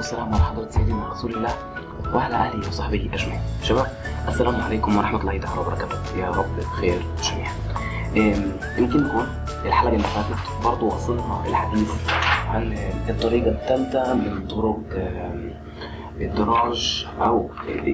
والسلام على حضرة سيدنا رسول الله وعلى آله وصحبه أجمعين. شباب السلام عليكم ورحمة الله تعالى وبركاته يا رب بخير جميعا. أم، يمكن نكون الحلقة اللي فاتت برضه وصلنا الحديث عن الطريقة الثالثة من طرق أم، إدراج أو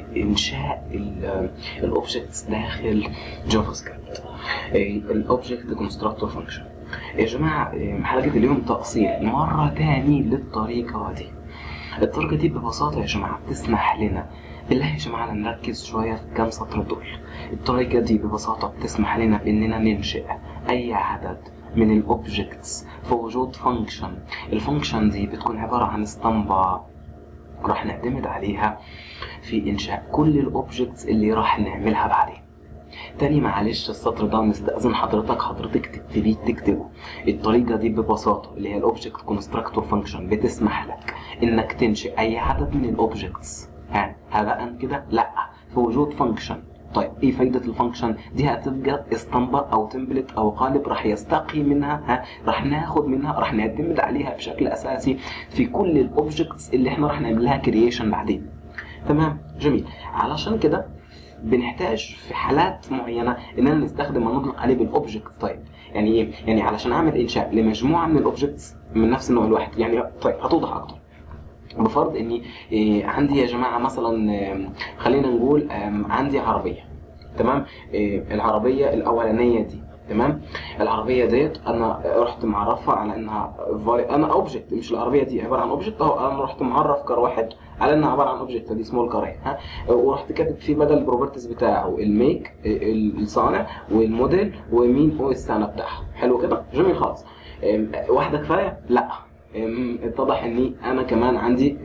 إنشاء الأوبجكتس داخل جافا سكريبت. الأوبجكت كونستراكتور فانكشن. يا جماعة أم، حلقة اليوم تأصيل مرة تاني للطريقة دي. الطريقة دي ببساطة يا جماعة بتسمح لنا بالله يا جماعة نركز شوية في كام سطر دول الطريقة دي ببساطة بتسمح لنا بإننا ننشئ أي عدد من الأوبجكتس في وجود فانكشن الفانكشن دي بتكون عبارة عن اسطمبة راح نعتمد عليها في إنشاء كل الأوبجكتس اللي راح نعملها بعدين تاني معلش السطر ده نستأذن حضرتك حضرتك تكتبيه تكتبه الطريقة دي ببساطة اللي هي الأوبجكت كونستراكتور فانكشن بتسمح لك إنك تنشئ أي عدد من الأوبجكتس ها هباء كده لا في وجود فانكشن طيب ايه فايدة الفانكشن دي هتبقى اسطمبة او تمبلت او قالب راح يستقي منها ها راح ناخد منها راح نعتمد عليها بشكل اساسي في كل الاوبجكتس اللي احنا راح نعمل لها كرييشن بعدين تمام جميل علشان كده بنحتاج في حالات معينه اننا نستخدم ما نطلق عليه بالاوبجكت تايب يعني ايه يعني علشان اعمل انشاء لمجموعه من الاوبجكتس من نفس النوع الواحد يعني طيب هتوضح اكتر بفرض اني إيه عندي يا جماعه مثلا إيه خلينا نقول إيه عندي عربيه تمام إيه العربيه الاولانيه دي تمام العربيه ديت انا رحت معرفها على انها فاري انا اوبجكت مش العربيه دي عباره عن اوبجكت اهو انا رحت معرف كار واحد على انها عباره عن اوبجكت دي سمول كار ها ورحت كاتب فيه بدل البروبرتيز بتاعه الميك الصانع والموديل ومين هو السنه بتاعها حلو كده جميل خالص واحده كفايه لا اتضح اني انا كمان عندي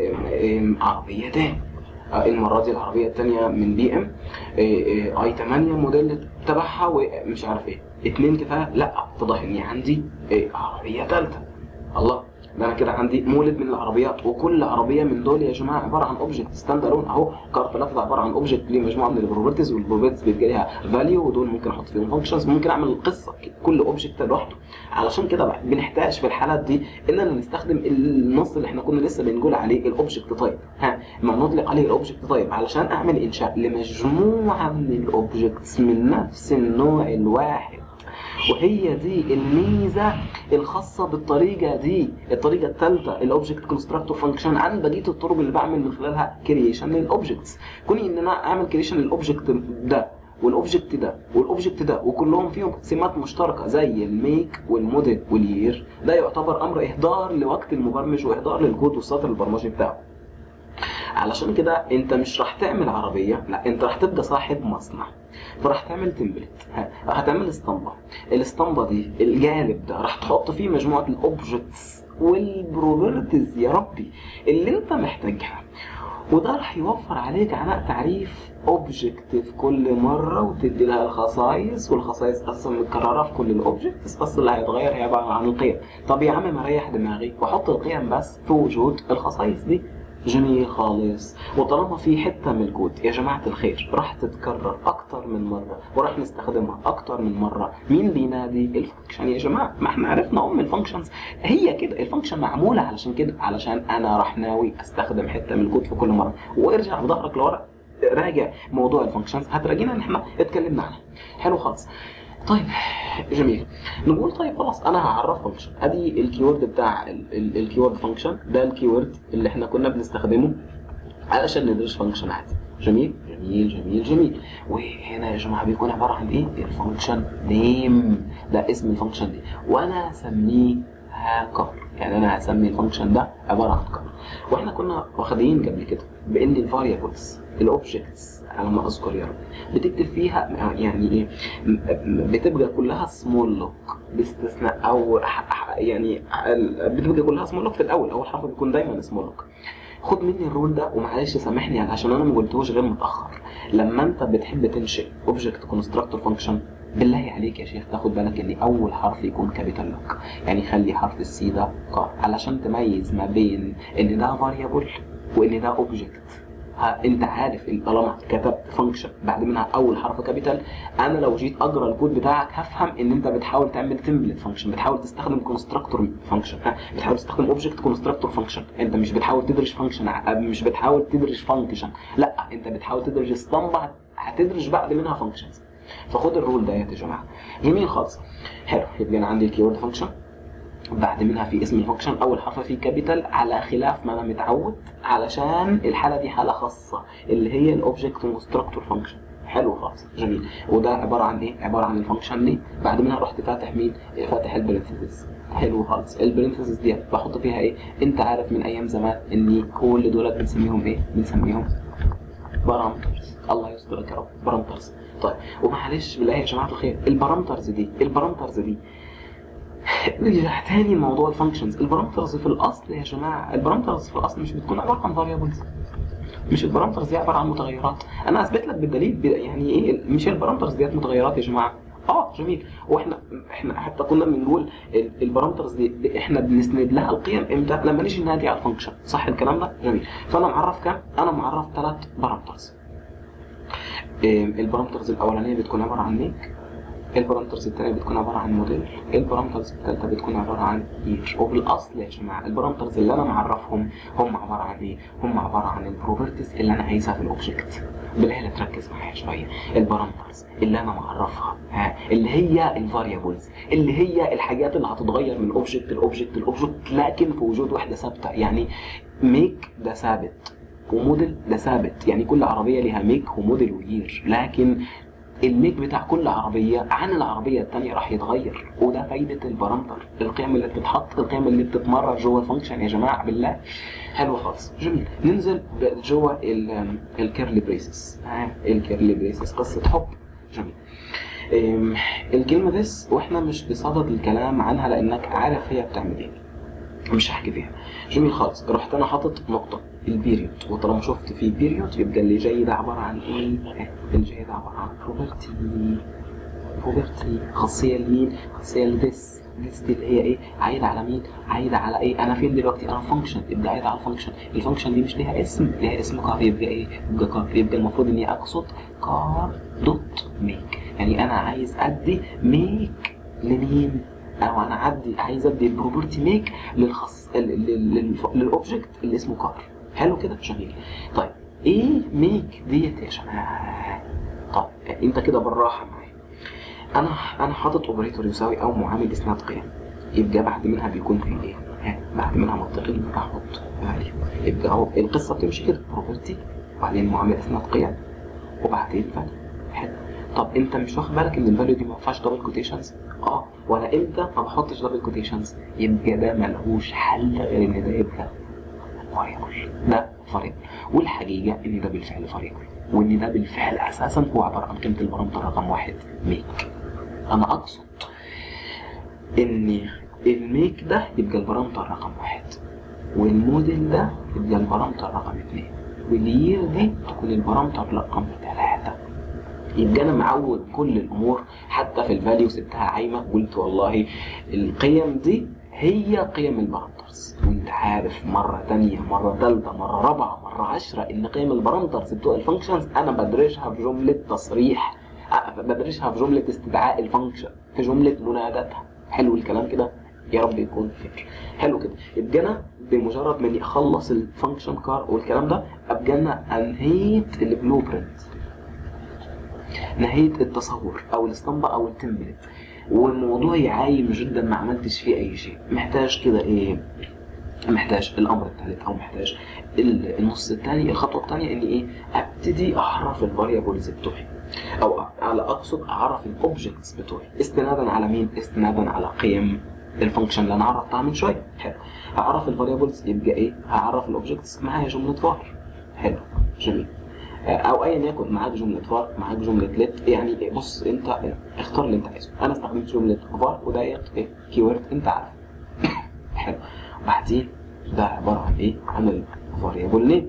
عربيتين المره دي العربيه الثانيه من بي ام اي 8 موديل تبعها ومش عارف ايه اتنين كفايه لا اتضح اني عندي عربيه ثالثه الله ده انا كده عندي مولد من العربيات وكل عربيه من دول يا جماعه عباره عن اوبجكت ستاند الون اهو كارت لافت عباره عن اوبجكت ليه مجموعه من البروبرتيز والبروبرتيز بيبقى ليها فاليو ودول ممكن احط فيهم فانكشنز ممكن اعمل قصه كل اوبجكت لوحده علشان كده بنحتاج في الحالات دي اننا نستخدم النص اللي احنا كنا لسه بنقول عليه الاوبجكت تايب ها ما نطلق عليه الاوبجكت تايب علشان اعمل انشاء لمجموعه من الاوبجكتس من نفس النوع الواحد وهي دي الميزه الخاصه بالطريقه دي الطريقه الثالثه الاوبجكت كونستراكتور فانكشن عن بقيه الطرق اللي بعمل من خلالها كرييشن للاوبجكتس كوني ان انا اعمل كرييشن للاوبجكت ده والاوبجكت ده والاوبجكت ده وكلهم فيهم سمات مشتركه زي الميك والموديل والير ده يعتبر امر اهدار لوقت المبرمج واهدار للكود والسطر البرمجي بتاعه علشان كده انت مش راح تعمل عربيه لا انت راح تبقى صاحب مصنع فراح تعمل تمبلت هتعمل اسطمبه الاسطمبه دي الجانب ده راح تحط فيه مجموعه الاوبجكتس والبروبرتيز يا ربي اللي انت محتاجها وده راح يوفر عليك عناء تعريف اوبجكت في كل مره وتدي لها الخصائص والخصائص اصلا متكرره في كل الاوبجكتس بس اللي هيتغير هي عباره عن القيم طب يا عم مريح دماغي واحط القيم بس في وجود الخصائص دي جميل خالص وطالما في حته من الكود يا جماعه الخير راح تتكرر اكتر من مره وراح نستخدمها اكتر من مره مين بينادي الفانكشن يا جماعه ما احنا عرفنا ام الفانكشنز هي كده الفانكشن معموله علشان كده علشان انا راح ناوي استخدم حته من الكود في كل مره وارجع بظهرك لورا راجع موضوع الفانكشنز هتراجعنا ان احنا اتكلمنا عنها حلو خالص طيب جميل نقول طيب خلاص انا هعرف فانكشن ادي الكيورد بتاع الكيورد فانكشن ده الكيورد اللي احنا كنا بنستخدمه علشان ندرس فانكشن عادي جميل جميل جميل جميل وهنا يا جماعه بيكون عباره عن ايه الفانكشن نيم ده اسم الفانكشن دي وانا هسميه كار يعني انا هسمي الفانكشن ده عباره عن كار واحنا كنا واخدين قبل كده بان الفاريبلز الاوبجكتس على ما اذكر يا رب بتكتب فيها يعني ايه بتبقى كلها سمول لوك باستثناء او يعني بتبقى كلها سمول لوك في الاول اول حرف بيكون دايما سمول لوك خد مني الرول ده ومعلش سامحني عشان انا ما قلتهوش غير متاخر لما انت بتحب تنشئ اوبجكت كونستراكتور فانكشن بالله عليك يا شيخ تاخد بالك ان اول حرف يكون كابيتال لوك يعني خلي حرف السي ده ك علشان تميز ما بين ان ده فاريبل وان ده اوبجكت ها انت عارف ان طالما كتبت فانكشن بعد منها اول حرف كابيتال انا لو جيت اقرا الكود بتاعك هفهم ان انت بتحاول تعمل تمبلت فانكشن بتحاول تستخدم كونستراكتور فانكشن ها بتحاول تستخدم اوبجكت كونستراكتور فانكشن انت مش بتحاول تدرج فانكشن مش بتحاول تدرج فانكشن لا انت بتحاول تدرج اسطمبه هتدرج بعد منها فانكشنز فخد الرول ده يا جماعه جميل خالص حلو يبقى انا عندي الكيورد فانكشن بعد منها في اسم الفانكشن اول حرف فيه كابيتال على خلاف ما انا متعود علشان الحاله دي حاله خاصه اللي هي الاوبجكت كونستراكتور فانكشن حلو خالص جميل وده عباره عن ايه عباره عن الفانكشن دي بعد منها رحت فاتح مين فاتح البرنثيسز حلو خالص البرنثيسز دي بحط فيها ايه انت عارف من ايام زمان ان كل دولت بنسميهم ايه بنسميهم بارامترز الله يسترك يا رب بارامترز طيب ومعلش بالله يا جماعه الخير البارامترز دي البارامترز دي نرجع تاني لموضوع الفانكشنز البارامترز في الاصل يا جماعه البارامترز في الاصل مش بتكون عباره عن فاريبلز مش البارامترز دي عباره عن متغيرات انا اثبت لك بالدليل يعني ايه مش البارامترز ديت متغيرات يا جماعه اه جميل واحنا احنا حتى كنا بنقول البارامترز دي, دي احنا بنسند لها القيم امتى لما نيجي ننادي على الفانكشن صح الكلام ده جميل فانا معرف كام انا معرف ثلاث بارامترز البارامترز الاولانيه بتكون عباره عن ميك البارامترز الثانيه بتكون عباره عن موديل البارامترز الثالثه بتكون عباره عن يير وبالاصل يا جماعه البارامترز اللي انا معرفهم هم عباره عن ايه هم عباره عن البروبرتيز اللي انا عايزها في الاوبجكت بالله تركز معايا شويه البارامترز اللي انا معرفها ها اللي هي الفاريبلز اللي هي الحاجات اللي هتتغير من اوبجكت لاوبجكت لاوبجكت لكن في وجود وحده ثابته يعني ميك ده ثابت وموديل ده ثابت يعني كل عربيه ليها ميك وموديل وير لكن الميك بتاع كل عربية عن العربية الثانية راح يتغير وده فايدة البارامتر القيم اللي بتتحط القيم اللي بتتمرر جوه الفانكشن يا جماعة بالله حلو خالص جميل ننزل جوه الكيرلي بريسز ها الكيرلي بريسز قصة حب جميل الكلمة ديس واحنا مش بصدد الكلام عنها لانك عارف هي بتعمل ايه مش هحكي فيها جميل خالص رحت انا حاطط نقطة البيريود وطالما شفت في بيريود يبقى اللي جاي ده عبارة عن ايه؟ اللي جاي ده عبارة عن بروبرتي بروبرتي خاصية لمين؟ خاصية لذس ذس دي اللي هي ايه؟ عايدة على مين؟ عايدة على ايه؟ انا فين دلوقتي؟ انا فانكشن يبقى عايدة على الفانكشن، الفانكشن دي مش ليها اسم، ليها اسم كار يبقى ايه؟ يبقى كار يبقى المفروض اني اقصد كار دوت ميك، يعني انا عايز ادي ميك لمين؟ او انا عدي عايز ادي البروبرتي ميك للخص للاوبجكت اللي اسمه كار حلو كده جميل طيب ايه ميك ديت يا جماعه طب انت كده بالراحه معايا انا انا حاطط اوبريتور يساوي او معامل اسناد قيم يبقى بعد منها بيكون في ايه ها بعد منها منطقي احط فاليو يبقى هو القصه بتمشي كده بروبرتي وبعدين معامل اسناد قيم وبعدين فاليو حلو طب انت مش واخد بالك ان الفاليو دي ما فيهاش دبل كوتيشنز اه ولا امتى ما بحطش دبل كوتيشنز يبقى ده ملهوش حل غير ان ده يبقى فاريبل ده فاريبل والحقيقه ان ده بالفعل فاريبل وان ده بالفعل اساسا هو عباره عن قيمه البارامتر رقم واحد ميك انا اقصد ان الميك ده يبقى البارامتر رقم واحد والموديل ده يبقى البارامتر رقم اثنين واليير دي تكون البارامتر رقم ثلاثه يبقى انا معود كل الامور حتى في الفاليو سبتها عايمه قلت والله القيم دي هي قيم البارامترز وانت عارف مرة تانية مرة تالتة مرة رابعة مرة عشرة ان قيم البارامترز بتوع الفانكشنز انا بدرسها في جملة تصريح بدرسها في جملة استدعاء الفانكشن في جملة مناداتها حلو الكلام كده يا رب يكون فكر حلو كده يبقى انا بمجرد ما اني اخلص الفانكشن كار والكلام ده ابقى انا انهيت البلو برنت نهيت التصور او الاسطمبه او التمبلت والموضوع عايم جدا ما عملتش فيه اي شيء محتاج كده ايه محتاج الامر الثالث او محتاج النص الثاني الخطوه الثانيه اني ايه ابتدي اعرف الفاريبلز بتوعي او على اقصد اعرف الاوبجكتس بتوعي استنادا على مين استنادا على قيم الفانكشن اللي انا عرفتها من شويه حلو هعرف الفاريبلز يبقى ايه هعرف الاوبجكتس معايا جمله فار حلو جميل او ايا يكن معاك جمله فار معاك جمله ليت يعني بص انت اختار اللي انت عايزه انا استخدمت جمله فار وديت ايه كيورد انت عارف حلو وبعدين ده عباره عن ايه عن الفاريبل نيم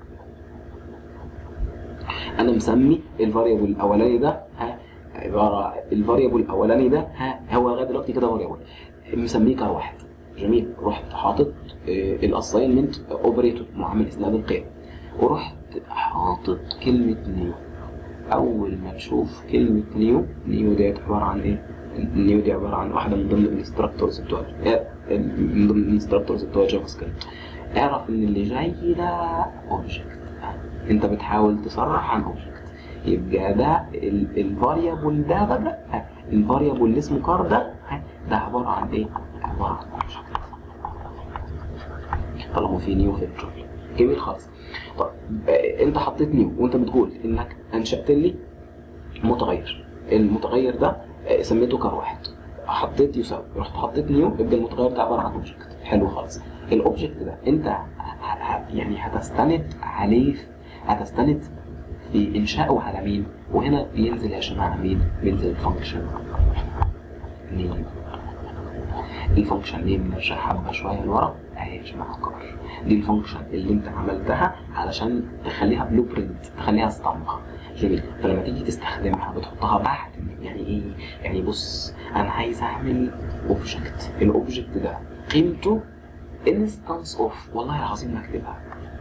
انا مسمي الفاريبل الاولاني ده ها عباره الفاريبل الاولاني ده ها هو لغايه دلوقتي كده فاريبل مسميه كار واحد جميل رحت حاطط الاساينمنت اوبريتور معامل اسناد القيم ورحت حاطط كلمه نيو اول ما نشوف كلمه نيو نيو ديت عباره عن ايه النيو دي عباره عن واحده من ضمن الانستراكتورز بتوع من ضمن الانستراكتورز بتوع جافا سكريبت اعرف ان اللي جاي ده اوبجكت انت بتحاول تصرح عن اوبجكت يبقى ده الفاريبل ده بقى الفاريبل اللي اسمه كار ده ده عباره عن ايه؟ عباره عن اوبجكت طالما في نيو في الجمله جميل خالص طيب آه، انت حطيت نيو وانت بتقول انك انشات لي متغير المتغير ده آه، سميته كار واحد حطيت يساوي رحت حطيت نيو يبقى المتغير ده عباره عن اوبجكت حلو خالص الاوبجكت ده انت ه- ه- يعني هتستند عليه هتستند في انشائه على مين وهنا بينزل يا جماعه مين بينزل الفانكشن نيم الفانكشن نيم نرجع حبه شويه لورا اهي يا جماعه كار دي الفانكشن اللي انت عملتها علشان تخليها بلو برنت تخليها اسطمبه جميل فلما تيجي تستخدمها بتحطها بعد يعني ايه يعني بص انا عايز اعمل اوبجكت الاوبجكت ده قيمته انستنس اوف والله العظيم ما اكتبها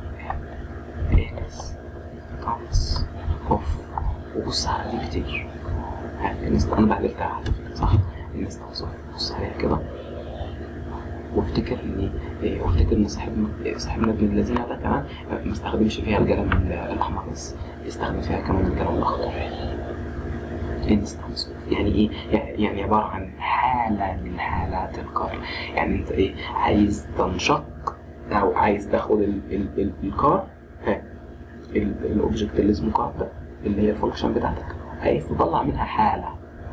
انستنس اوف وبص على دي كتير يعني inst- انا بهدلتها على فكره صح انستنس اوف بص عليها كده وافتكر ان إيه، وافتكر ان صاحبنا إيه، صاحبنا ابن الذين ده كمان ما استخدمش فيها القلم ال- الاحمر بس استخدم فيها كمان القلم الاخضر انستنس يعني ايه يعني يعني عباره عن حاله من حالات الكار يعني انت ايه عايز تنشق او عايز تاخد ال- ال- ال- الكار ها ال- الاوبجكت اللي اسمه كار ده اللي هي الفانكشن بتاعتك عايز تطلع منها حاله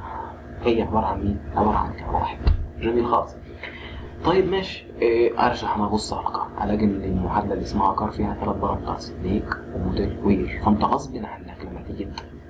هي عباره عن مين؟ عباره عن كار واحد جميل خالص طيب ماشي إيه ارجع انا ابص على كار الاقي ان المعادله اللي اسمها كار فيها ثلاث بارامترز ليك وموديل وير فانت غصب عنك لما تيجي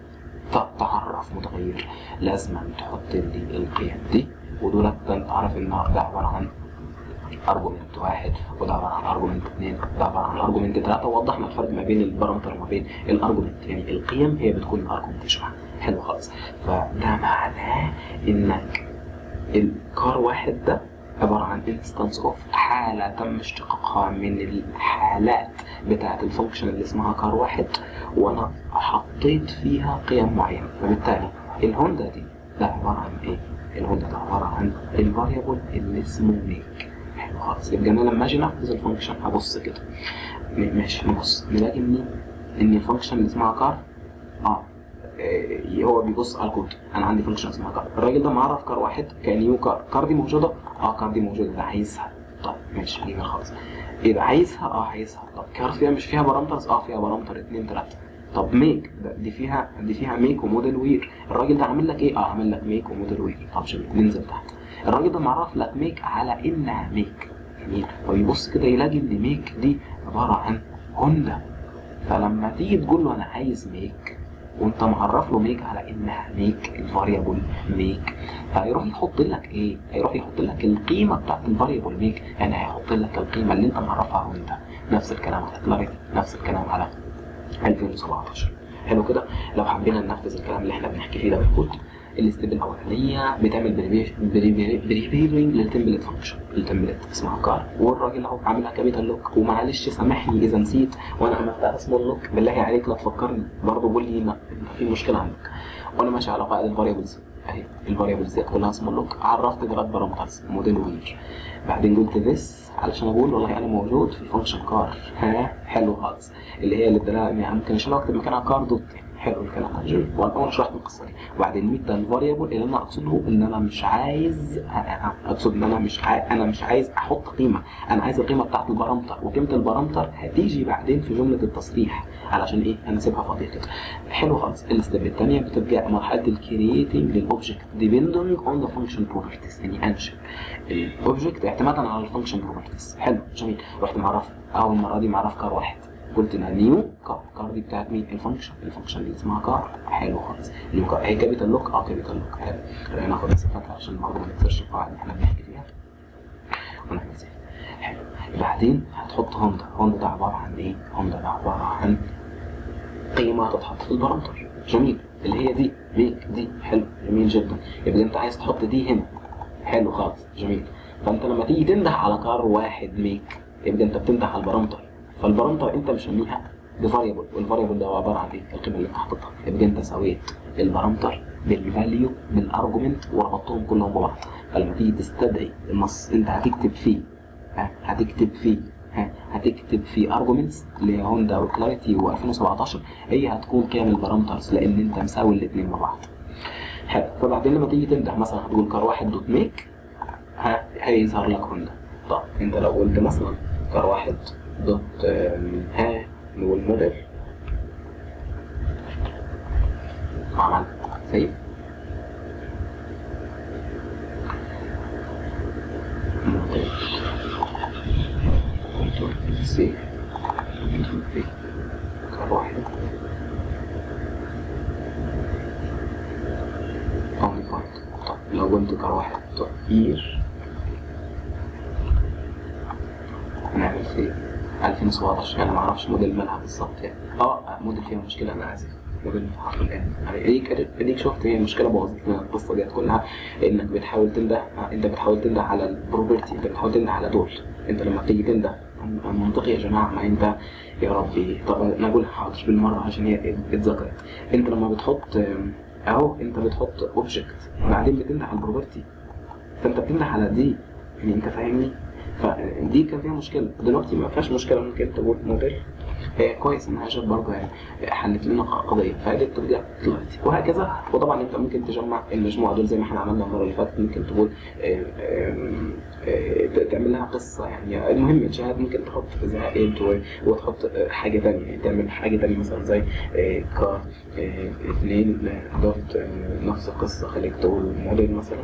ت- تعرف متغير لازم تحط لي القيم دي ودول انت عارف ان ده عباره عن ارجومنت واحد وده عباره عن ارجومنت اثنين وده عباره عن ارجومنت ثلاثه ووضحنا الفرق ما بين البارامتر وما بين الارجومنت يعني القيم هي بتكون الارجومنت يا جماعه حلو خالص فده معناه انك الكار واحد ده عبارة عن انستنس اوف حالة تم اشتقاقها من الحالات بتاعة الفانكشن اللي اسمها كار واحد وانا حطيت فيها قيم معينة فبالتالي الهوندا دي ده عبارة عن ايه؟ الهوندا ده عبارة عن الفاريبل اللي اسمه ميك حلو خالص يبقى انا لما اجي انفذ الفانكشن هبص كده م- ماشي نبص نلاقي ان ان الفانكشن اللي اسمها كار اه إيه، هو بيبص على الكود انا عندي فانكشن اسمها كار الراجل ده معرف كار واحد كنيو كار كار دي موجوده اه كار دي موجوده ده عايزها طيب ماشي جميل خالص ايه ده عايزها اه عايزها طب كار فيها مش فيها بارامترز اه فيها بارامتر اتنين تلاته طب ميك ده دي فيها دي فيها ميك وموديل وير الراجل ده عامل لك ايه اه عامل لك ميك وموديل وير طب جميل ننزل تحت الراجل ده معرف لك ميك على انها ميك جميل فبيبص كده يلاقي ان ميك دي عباره عن هوندا فلما تيجي تقول له انا عايز ميك وانت معرف له ميك على انها ميك الفاريبل ميك فهيروح يحط لك ايه؟ هيروح يحط لك القيمه بتاعت الفاريبل ميك يعني هيحط لك القيمه اللي انت معرفها وانت نفس الكلام على كلاريتي نفس الكلام على 2017 حلو كده لو حبينا ننفذ الكلام اللي احنا بنحكي فيه ده بالكود الستيب الاولانيه بتعمل بريبيرنج للتمبلت فانكشن التمبلت اسمها كار والراجل اهو عاملها كابيتال لوك ومعلش سامحني اذا نسيت وانا عملتها اسمه لوك بالله عليك لا تفكرني برضه قول لي لا انت في مشكله عندك وانا ماشي على قاعده الفاريبلز اهي الفاريبلز ديت كلها اسمه لوك عرفت ثلاث بارامترز موديل وير بعدين قلت ذس علشان اقول والله انا موجود في فانكشن كار ها حلو خالص اللي هي اللي ادالها يعني ممكن عشان اكتب مكانها كار دوت حلو الكلام ده جميل وانا اول شرحت القصه دي وبعدين ميت ده الفاريبل اللي انا اقصده ان انا مش عايز اقصد ان انا مش عايز انا مش عايز احط قيمه انا عايز القيمه بتاعت البارامتر وقيمه البارامتر هتيجي بعدين في جمله التصريح علشان ايه انا سيبها فاضيه كده حلو خالص الستيب الثانيه بتبقى مرحله الكرييتنج للاوبجكت ديبندنج اون ذا فانكشن بروبرتيز يعني انشئ الاوبجكت اعتمادا على الفانكشن بروبرتيز حلو جميل رحت معرف اول مره دي معرف كار واحد قلت انها نيو كار كار دي بتاعت مين الفانكشن الفانكشن دي اسمها كار حلو خالص نيو كار هي كابيتال لوك اه كابيتال لوك حلو خلينا ناخد الصفات عشان برضه ما نكسرش القواعد اللي احنا بنحكي فيها ونعمل زي حلو بعدين هتحط هوندا هوندا ده عباره عن ايه هوندا ده عباره عن قيمه تتحط في البارامتر جميل اللي هي دي ميك دي حلو جميل جدا يبقى انت عايز تحط دي هنا حلو خالص جميل فانت لما تيجي تنده على كار واحد ميك يبقى انت بتنده على البارامتر فالبارامتر انت مسميها دي فاريبل والفاريبل ده هو عباره عن ايه؟ القيمه اللي انت حاططها يبقى انت سويت البارامتر بالفاليو بالارجومنت وربطتهم كلهم ببعض فلما تيجي تستدعي النص انت هتكتب فيه ها هتكتب فيه ها هتكتب فيه ارجومنتس اللي هي هوندا وكلاريتي و2017 هي هتكون كامل بارامترز لان انت مساوي الاثنين مع بعض حلو فبعدين لما تيجي تنده مثلا هتقول كار واحد دوت ميك ها هيظهر لك هوندا طب انت لو قلت مثلا كار واحد دوت آم، ها نقول موديل عمل سيف موديل كنترول سي كنترول في كار واحد اونلي فايند طب لو قلت كار واحد دوت يير نعمل في 2017 انا ما اعرفش موديل مالها بالظبط يعني اه موديل فيها مشكله انا اسف موديل في حرف الان يعني اديك اديك شفت هي المشكله بوظت لنا القصه ديت كلها انك بتحاول تنده انت بتحاول تنده على البروبرتي انت بتحاول تنده على دول انت لما بتيجي تنده منطقي يا جماعه ما انت يا ربي طب انا اقولها حاضر بالمره عشان هي اتذكرت انت لما بتحط آم، اهو انت بتحط اوبجكت بعدين بتنده على البروبرتي فانت بتنده على دي يعني انت فاهمني فدي كان فيها مشكله دلوقتي ما فيهاش مشكله ممكن تقول موديل هي كويس انها جت برضه يعني حلت لنا قضيه فقدرت ترجع دلوقتي وهكذا وطبعا انت ممكن تجمع المجموعه دول زي ما احنا عملنا المره اللي فاتت ممكن تقول آه، آم، آه، تعمل لها قصه يعني المهم الشهاد ممكن تحط زي انت وتحط آه، حاجه ثانيه يعني تعمل حاجه ثانيه مثلا زي آه، كار آه، اثنين دوت آه، نفس القصه خليك تقول موديل مثلا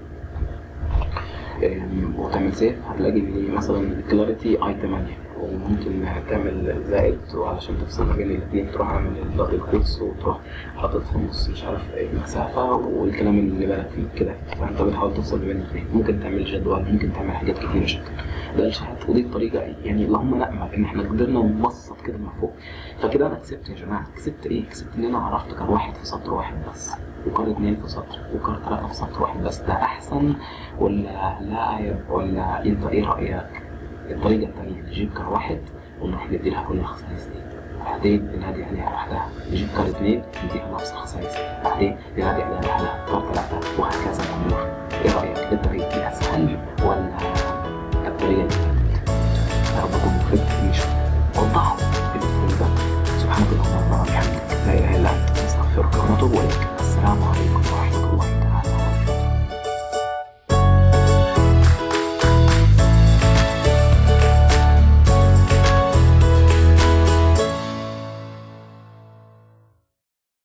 آم، وتعمل سيف هتلاقي ان مثلا كلاريتي اي 8 وممكن تعمل زائد وعلشان تفصل ما بين الاثنين تروح عامل الدبل كوتس وتروح حاطط في النص مش عارف ايه المسافه والكلام اللي بالك فيه كده فانت بتحاول تفصل ما بين الاثنين ممكن تعمل جدول ممكن تعمل حاجات كتيره جدا ده الشهاد ودي الطريقه يعني اللهم نأمل ان احنا قدرنا نبسط كده المفهوم فكده انا كسبت يا جماعه كسبت ايه؟ كسبت ان انا عرفت كان واحد في سطر واحد بس وكار اتنين في سطر وكار ثلاثه في سطر واحد بس ده احسن ولا لا ولا انت ايه رايك؟ الطريقه الثانيه نجيب كار واحد ونروح ندي لها كل الخصائص دي بعدين ننادي عليها لوحدها نجيب كار اثنين نديها نفس الخصائص بعدين ننادي عليها لوحدها كار ثلاثه وهكذا الامور ايه رايك؟ الطريقه دي اسهل ولا الطريقه اللي فاتت؟ يا رب اكون فهمت فيش وضحت المفهوم ده سبحانك اللهم ربنا وبحمدك لا اله الا انت نستغفرك ونتوب اليك السلام عليكم ورحمه الله